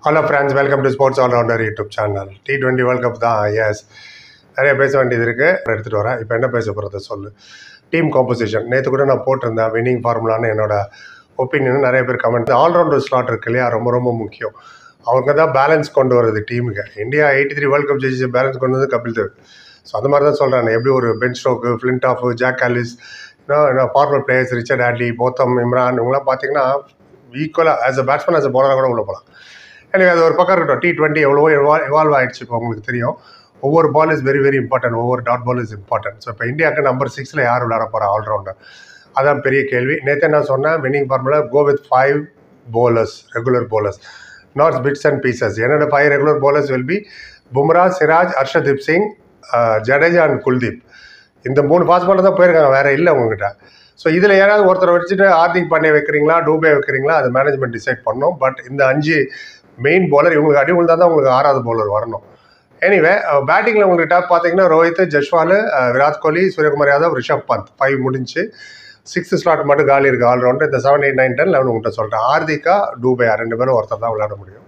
hello friends welcome to sports allrounder YouTube channel T twenty World Cup தான் yes நிறைய பேச வேண்டியது இருக்குது எடுத்துகிட்டு வரேன் இப்போ என்ன பேச போகிறத சொல்லு டீம் காம்போசிஷன் நேற்று கூட நான் போட்டிருந்தேன் வின்னிங் ஃபார்முலான்னு என்னோட ஒப்பீனியன் நிறைய பேர் கமெண்ட் ஆல்ரவுண்டர் ஸ்லாட் இருக்கு இல்லையா ரொம்ப ரொம்ப முக்கியம் அவங்க தான் பேலன்ஸ் கொண்டு வருது டீமுக்கு India eighty three World Cup ஜெயிச்சு பேலன்ஸ் கொண்டு வந்து கபில் தேவ் ஸோ அந்த மாதிரி தான் சொல்கிறேன் எப்படி ஒரு பென் ஸ்டோக்கு ஃப்ளின்ட் ஆஃப் ஜாக் ஆலிஸ் இன்னும் formal players Richard Hadlee Botham Imran இவங்களாம் பார்த்தீங்கன்னா ஈக்குவலாக as a batsman as a பவுலராக கூட உள்ள போகலாம் எனவே அது ஒரு பக்கம் இருக்கட்டும் டி டுவெண்ட்டி எவ்வளவோ இவால்வ் ஆயிடுச்சு இப்போ உங்களுக்கு தெரியும் ஒவ்வொரு ball is very very important ஒவ்வொரு dot ball is important so இப்போ இந்தியாவுக்கு நம்பர் சிக்ஸில் யார் விளையாட போகிறா ஆல்ரவுண்டர் அதான் பெரிய கேள்வி நேற்று என்ன சொன்னேன் winning formula go with five bowlers regular bowlers not bits and pieces என்னோட five regular bowlers will be Bumrah Siraj Harshdeep Singh uh, Jadeja and Kuldeep இந்த மூணு ஃபாஸ்ட் பாலர் தான் போயிருக்காங்க வேற இல்லை உங்ககிட்ட ஸோ இதில் யாராவது ஒருத்தரை வச்சுட்டு ஹார்திக் பாண்டியா வைக்கிறீங்களா டூபே வைக்கிறீங்களா அது மேனேஜ்மெண்ட் டிசைட் பண்ணும் பட் இந்த அஞ்சு மெயின் bowler இவங்களுக்கு அடி விழுந்தா தான் உங்களுக்கு ஆறாவது bowler வரணும் எனிவே பேட்டிங்கில் உங்களுக்கு டாப் பார்த்தீங்கன்னா ரோஹித் ஜஸ்வால் அஹ், விராட் கோலி சூரியகுமார் யாதவ் ரிஷப் பந்த் ஃபைவ் முடிஞ்சு சிக்ஸ்த் ஸ்லாட் மட்டும் காலி இருக்குது ஆல்ரவுண்டு இந்த seven eight nine ten eleven உங்கள்கிட்ட சொல்லிட்டேன் ஹார்திகா டூபே ரெண்டு பேரும் ஒருத்தர் தான் விளையாட முடியும்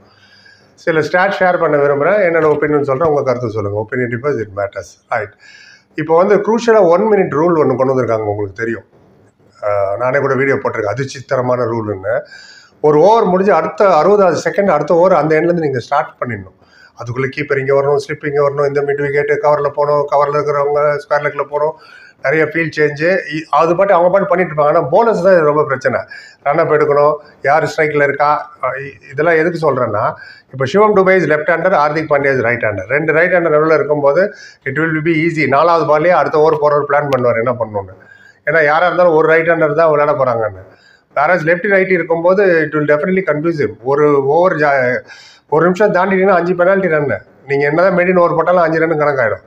சில ஸ்டாட் ஷேர் பண்ண விரும்புகிறேன் என்னோட ஒப்பீனியன் சொல்கிறேன் உங்கள் கருத்து சொல்லுங்கள் opinion differs it matters right இப்போ வந்து க்ரூஷியலாக ஒன் மினிட் ரூல் ஒன்று கொண்டு வந்திருக்காங்க உங்களுக்கு தெரியும் அஹ், நானே கூட வீடியோ போட்டிருக்கேன் அதிர்ச்சித்தரமான ரூல்னு ஒரு ஓவர் முடிஞ்சு அடுத்த அறுபதாவது செகண்ட் அடுத்த ஓவர் அந்த எண்ட்லேருந்து நீங்கள் ஸ்டார்ட் பண்ணிடணும் அதுக்குள்ளே கீப்பர் இங்கே வரணும் ஸ்லிப் இங்கே வரணும் இந்த மிட் விக்கெட்டு கவரில் போகணும் கவரில் இருக்கிறவங்க ஸ்கொயர் லெக்கில் போகணும் நிறைய ஃபீல்ட் சேஞ்சு அது பாட்டு அவங்க பாட்டு பண்ணிட்டு இருப்பாங்க ஆனால் போனஸ் தான் இது ரொம்ப பிரச்சனை ரன் அப் எடுக்கணும் யார் ஸ்ட்ரைக்கில் இருக்கா அஹ் இ- இதெல்லாம் எதுக்கு சொல்கிறேன்னா இப்போ Shivam Dube is left hander Hardik Pandya is right hander ரெண்டு ரைட் ஹேண்டர் நடுவில் இருக்கும்போது இட் வில் பி ஈஸி நாலாவது பாலே அடுத்த ஓவர் போகிறவர் பிளான் பண்ணுவார் என்ன பண்ணணும்னு ஏன்னா யாராக இருந்தாலும் ஒரு ரைட் ஹேண்டர் தான் விளையாட போகிறாங்கன்னு வேறஸ் லெஃப்ட் ரைட் இருக்கும்போது இட் வில் டெஃபினெட்லி கன்ஃபியூசிவ் ஒரு ஓவர் ஒரு நிமிஷம் தாண்டிட்டீங்கன்னா அஞ்சு பெனால்ட்டி ரன்னு நீங்கள் என்னதான் மெடின் ஓவர் போட்டாலும் அஞ்சு ரன் கணக்காயிடும்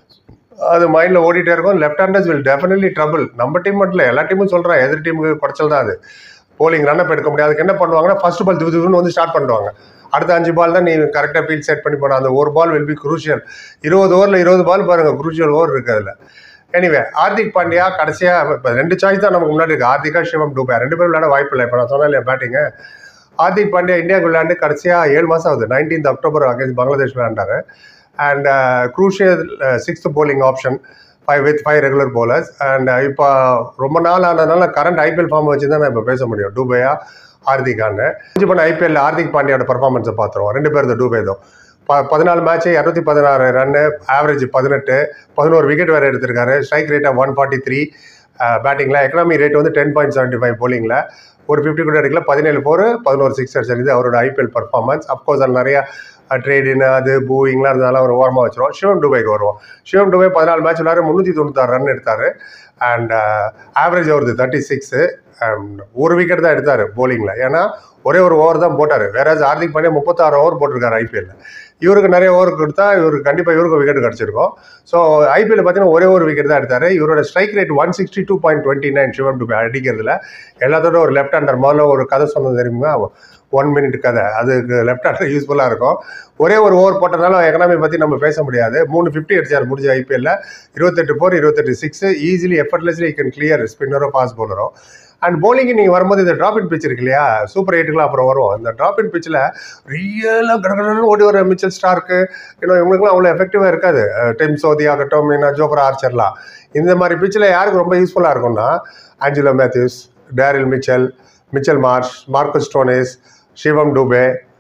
அது மைண்டில் ஓடிட்டே இருக்கும் left handers will definitely trouble நம்ம டீம் மட்டும் இல்லை எல்லா டீமும் சொல்கிறேன் எதிர் டீமுக்கு குறைச்சல் தான் அது போலிங் ரன் அப் எடுக்க முடியாது அதுக்கு என்ன பண்ணுவாங்கன்னா ஃபர்ஸ்ட் பால் திவு திவுன்னு வந்து ஸ்டார்ட் பண்ணுவாங்க அடுத்த அஞ்சு பால் தான் நீ கரெக்டாக ஃபீல்ட் செட் பண்ணி போன அந்த ஒரு பால் வில் பி குரூஷியல் இருபது ஓவரில் இருபது பால் பாருங்க குரூஷியல் ஓவர் இருக்கு அதில் எனிவே ஹார்திக் பாண்டியா கடைசியாக இப்போ ரெண்டு சாய்ஸ் தான் நமக்கு முன்னாடி இருக்கு ஹார்திகா சிவம் டூபே ரெண்டு பேரும் விளையாட வாய்ப்பு இல்லை இப்போ நான் சொன்னேன் இல்லையா பேட்டிங்கு ஹார்திக் பாண்டியா இந்தியாவுக்கு விளையாண்டு கடைசியாக ஏழு மாதம் ஆகுது நைன்டீன்த் அக்டோபர் அகேன்ஸ்ட் பங்களாதேஷ் விளையாண்டாரு and crucial sixth bowling option five with five regular bowlers and இப்போ ரொம்ப நாள் ஆனதுனால கரண்ட் ஐபிஎல் ஃபார்ம் வச்சு தான் நான் இப்போ பேச முடியும் டூபேயா ஹார்திகான்னு கொஞ்சம் பண்ண ஐபிஎல் ஹார்திக் பாண்டியோட பர்ஃபார்மன்ஸை பார்த்துருவோம் ரெண்டு பேர் டூபே தான் ப பதினாலு மேட்ச்சு இரநூத்தி பதினாறு ரன்னு ஆவரேஜ் பதினெட்டு பதினோரு விக்கெட் வேறு எடுத்திருக்காரு ஸ்ட்ரைக் ரேட்டாக ஒன் ஃபார்ட்டி த்ரீ பேட்டிங்கில் எக்கனாமி ரேட் வந்து டென் பாயிண்ட் செவன்ட்டி ஃபைவ் போலிங்கில் ஒரு ஃபிஃப்டி கூட எடுக்கல பதினேழு ஃபோர் பதினோரு சிக்ஸ் அடிச்சது இது அவரோட ஐபிஎல் பர்ஃபார்மன்ஸ் அப்கோர்ஸ் அதில் நிறைய ட்ரேடின்னு அது பூவிங்லாம் இருந்ததால ஒரு ஓரமாக வச்சிருவோம் சிவம் டுபைக்கு வருவோம் சிவம் டுபை பதினாலு மேட்ச் விளையாட முந்நூற்றி தொண்ணூத்தாறு ரன் எடுத்தார் அண்ட் ஆவரேஜ் வருது தேர்ட்டி சிக்ஸு ஒரு விக்கெட் தான் எடுத்தார் போலிங்கில் ஏன்னா ஒரே ஒரு ஓவர் தான் போட்டார் வேற ஹார்திக் பாண்டியா முப்பத்தாறு ஓவர் போட்டிருக்காரு ஐபிஎல்ல இவருக்கு நிறைய ஓவர் கொடுத்தா இவருக்கு கண்டிப்பாக இவருக்கு விக்கெட் கிடச்சிருக்கும் ஸோ ஐபிஎல் பார்த்தீங்கன்னா ஒரே ஒரு விக்கெட் தான் எடுத்தார் இவரோட strike rate one sixty two point twenty nine Shivam Dube அடிக்கிறதுல எல்லாத்தோட ஒரு லெஃப்ட் ஹேண்டர் முதல்ல ஒரு கதை சொன்னது தெரியுமா ஒன் மினிட் கதை அதுக்கு லெஃப்ட் ஹேண்டர் யூஸ்ஃபுல்லாக இருக்கும் ஒரே ஒரு ஓவர் போட்டனால எக்கனாமி பற்றி நம்ம பேச முடியாது மூணு ஃபிஃப்டி அடிச்சார் முடிஞ்ச ஐபிஎல்ல இருபத்தெட்டு ஃபோர் இருபத்தெட்டு six easily effortlessly can clear ஸ்பின்னரோ ஃபாஸ்ட் bowler அண்ட் bowling நீங்கள் வரும்போது இந்த ட்ராப் இன் பிச் இருக்கு இல்லையா சூப்பர் எயிட்டுக்குலாம் அப்புறம் வரும் இந்த ட்ராப் இன் பிச்சில் ரியலாக கடகடன்னு ஓடி வர மிச்சல் ஸ்டார்க்கு இன்னும் இவங்களுக்குலாம் அவ்வளோ எஃபெக்டிவாக இருக்காது டெம் சோதி ஆகட்டும் மீனா ஜோப்ரா ஆர்ச்சர்லாம் இந்த மாதிரி பிச்சில் யாருக்கு ரொம்ப யூஸ்ஃபுல்லாக இருக்கும்னா Angelo Mathews Daryl Mitchell Mitchell Marsh Marcus Stoinis Shivam Dube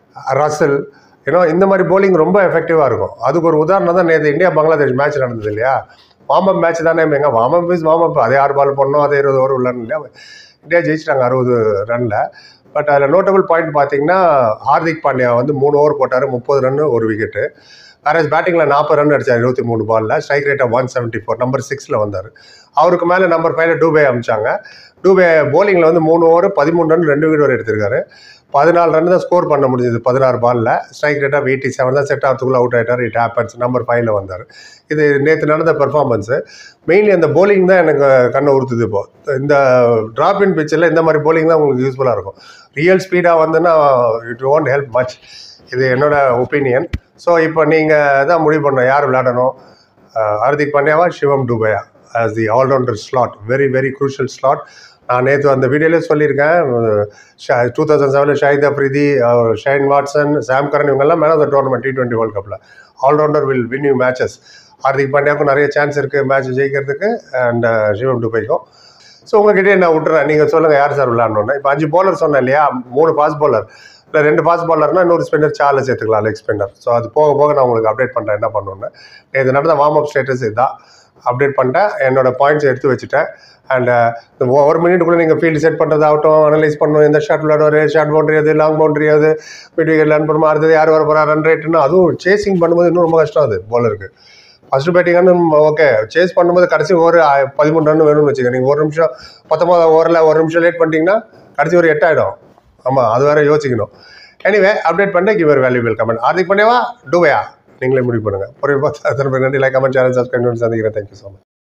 Russell ஏன்னா இந்த மாதிரி bowling ரொம்ப எஃபெக்டிவாக இருக்கும் அதுக்கு ஒரு உதாரணம் தான் நேற்று இந்தியா பங்களாதேஷ் மேட்ச் நடந்தது இல்லையா வார்ம் அப் மேட்ச் தானே எங்க warm up is warm up அதே ஆறு பால் பண்ணோம் அதே இருபது ஓவர் உள்ளன்னு இல்லையா இந்தியா ஜெயிச்சிட்டாங்க அறுபது ரனில் பட் அதில் நோட்டபிள் பாயிண்ட் பார்த்தீங்கன்னா ஹார்திக் பாண்டியா வந்து மூணு ஓவர் போட்டார் முப்பது ரன்னு ஒரு விக்கெட்டு வேற பேட்டிங்கில் நாற்பது ரன் அடிச்சார் இருபத்தி மூணு பாலில் ஸ்ட்ரைக் ரேட்டாக ஒன் செவன்ட்டி ஃபோர் நம்பர் சிக்ஸில் வந்தார் அவருக்கு மேலே நம்பர் ஃபைவ்ல டூபே அமிச்சாங்க டூபே bowlingல வந்து மூணு ஓவர் பதிமூணு ரன் ரெண்டு விக்கெட் வரை எடுத்திருக்காரு பதினாலு ரன் தான் ஸ்கோர் பண்ண முடிஞ்சது பதினாறு பாலில் strike rate of eighty seven தான் செட் ஆகிறதுக்குள்ள அவுட் ஆகிட்டார் இட் ஹேப்பன்ஸ் நம்பர் ஃபைவ்ல வந்தார் இது நேற்று நடந்த பெர்ஃபார்மன்ஸு மெயின்லி அந்த bowling தான் எனக்கு கண்ணை உறுத்துது இப்போ இந்த ட்ராப் இன் பிச்சில் இந்த மாதிரி bowling தான் உங்களுக்கு யூஸ்ஃபுல்லாக இருக்கும் ரியல் ஸ்பீடாக வந்துன்னா இட் won't ஹெல்ப் மச் இது என்னோட ஒப்பீனியன் ஸோ இப்போ நீங்கள் தான் முடிவு பண்ணணும் யார் விளையாடணும் அஹ் ஹார்திக் பாண்டியாவா சிவம் டுபையா as the allrounder slot very very crucial slot நான் நேற்று அந்த வீடியோலேயே சொல்லியிருக்கேன் டூ தௌசண்ட் செவனில் Shahid Afridi Shane Watson Sam Curran இவங்கெல்லாம் man of the tournament T twenty World கப்பில் allrounder will win you matches Hardik பாண்டியாவுக்கும் நிறைய சான்ஸ் இருக்குது மேட்ச் ஜெயிக்கிறதுக்கு அண்ட் சிவம் டுபைக்கும் ஸோ உங்ககிட்டயே நான் விட்டுறேன் நீங்கள் சொல்லுங்கள் யார் சார் விளாட்ணுன்னு இப்போ அஞ்சு bowler சொன்னேன் இல்லையா மூணு ஃபாஸ்ட் bowler இல்லை ரெண்டு ஃபாஸ்ட் பாலர்னா இன்னொரு ஸ்பின்னர் சார்ல சேர்த்துக்கலாம் லெக் ஸ்பின்னர் ஸோ அது போக போக நான் உங்களுக்கு அப்டேட் பண்ணுறேன் என்ன பண்ணணுன்னு இது நடந்த வார்ம் அப் ஸ்டேட்டஸ் இதுதான் அப்டேட் பண்ணிட்டேன் என்னோட பாயிண்ட்ஸ் எடுத்து வச்சுட்டேன் அண்ட் ஒரு மினிட்டுக்குள்ளே நீங்கள் ஃபீல்டு செட் பண்ணுறதாகட்டும் அனலைஸ் பண்ணணும் எந்த ஷாட் விளையாடுவார் ஷார்ட் பவுண்டரி அது லாங் பவுண்டரி அது மிட் விக்கெட் லேர்ன் பண்ணுமா அடுத்தது யார் வர போகிறா ரன் ரேட்டுன்னு அதுவும் சேசிங் பண்ணும்போது இன்னும் ரொம்ப கஷ்டம் அது bowler-க்கு ஃபர்ஸ்ட் பேட்டிங்னு ஓகே சேஸ் பண்ணும்போது கடைசி ஒரு பதிமூணு ரன் வேணும்னு வச்சுக்க நீங்கள் ஒரு நிமிஷம் பத்தொம்பது ஓவரில் ஒரு நிமிஷம் லேட் பண்ணிட்டீங்கன்னா கடைசி ஒரு எட்டாயிடும் ஆமாம் அது வேற யோசிக்கணும் எனிவே அப்டேட் பண்ண கிவர் வேல்யூபிள் கமெண்ட் ஹார்திக் பண்ணேவா டூவையா நீங்களே முடிவு பண்ணுங்கள் பொறுப்பு பார்த்து நன்றி லைக் கமெண்ட் சேனல் சப்ஸ்கிரைப் பண்ணி சந்திக்கிறேன் தேங்க்யூ ஸோ மச்